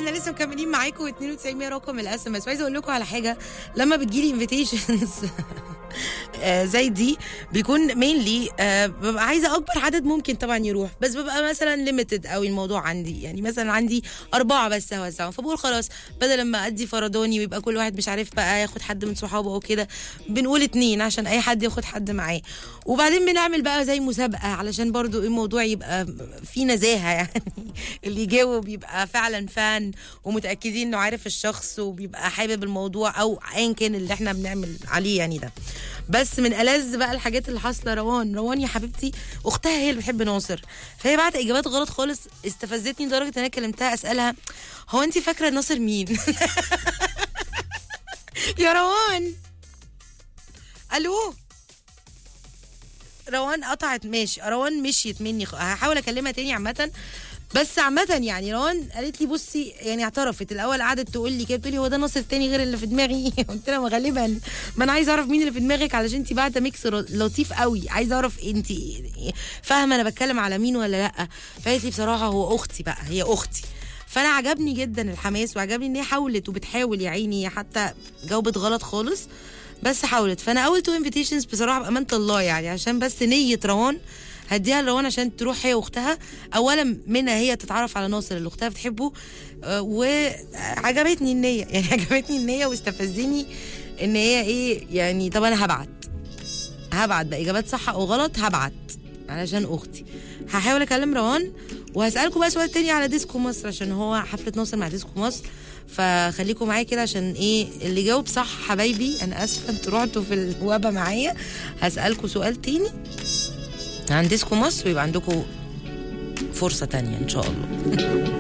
احنا لسه مكملين معاكم 92 رقم الاس ام اس عايزه اقول لكم على حاجه لما بتجيلي انفيتيشنز زي دي بيكون مينلي ببقى عايزه اكبر عدد ممكن طبعا يروح بس ببقى مثلا ليميتد قوي الموضوع عندي يعني مثلا عندي اربعه بس هوزعهم فبقول خلاص بدل لما ادي فرداني ويبقى كل واحد مش عارف بقى ياخد حد من صحابه او كده بنقول اتنين عشان اي حد ياخد حد معاه وبعدين بنعمل بقى زي مسابقه علشان برضو الموضوع يبقى في نزاهه يعني اللي يجاوب يبقى فعلا فان ومتاكدين انه عارف الشخص وبيبقى حابب الموضوع او ايا كان اللي احنا بنعمل عليه يعني ده بس من ألذ بقى الحاجات اللي حاصله روان روان يا حبيبتي اختها هي اللي بتحب ناصر فهي بعت اجابات غلط خالص استفزتني لدرجه ان انا كلمتها اسالها هو انت فاكره ناصر مين يا روان الو روان قطعت ماشي روان مشيت مني هحاول اكلمها تاني عامه بس عامة يعني روان قالت لي بصي يعني اعترفت الاول قعدت تقول لي كده بتقول لي هو ده ناصر تاني غير اللي في دماغي قلت لها غالبا ما انا عايزه اعرف مين اللي في دماغك علشان انت بعد ميكس لطيف قوي عايزه اعرف انت فاهمه انا بتكلم على مين ولا لا فقالت لي بصراحه هو اختي بقى هي اختي فانا عجبني جدا الحماس وعجبني ان هي حاولت وبتحاول يا عيني حتى جاوبت غلط خالص بس حاولت فانا اول تو انفيتيشنز بصراحه بامانه الله يعني عشان بس نيه روان هديها لروان عشان تروح هي واختها اولا منها هي تتعرف على ناصر اللي اختها بتحبه آه وعجبتني النيه يعني عجبتني النيه واستفزني ان هي ايه يعني طب انا هبعت هبعت بقى اجابات صح او غلط هبعت علشان اختي هحاول اكلم روان وهسالكم بقى سؤال تاني على ديسكو مصر عشان هو حفله ناصر مع ديسكو مصر فخليكم معايا كده عشان ايه اللي جاوب صح حبايبي انا اسفه انتوا رحتوا في الوبا معايا هسالكم سؤال تاني عن ديسكو مصر ويبقى عندكم فرصة تانية إن شاء الله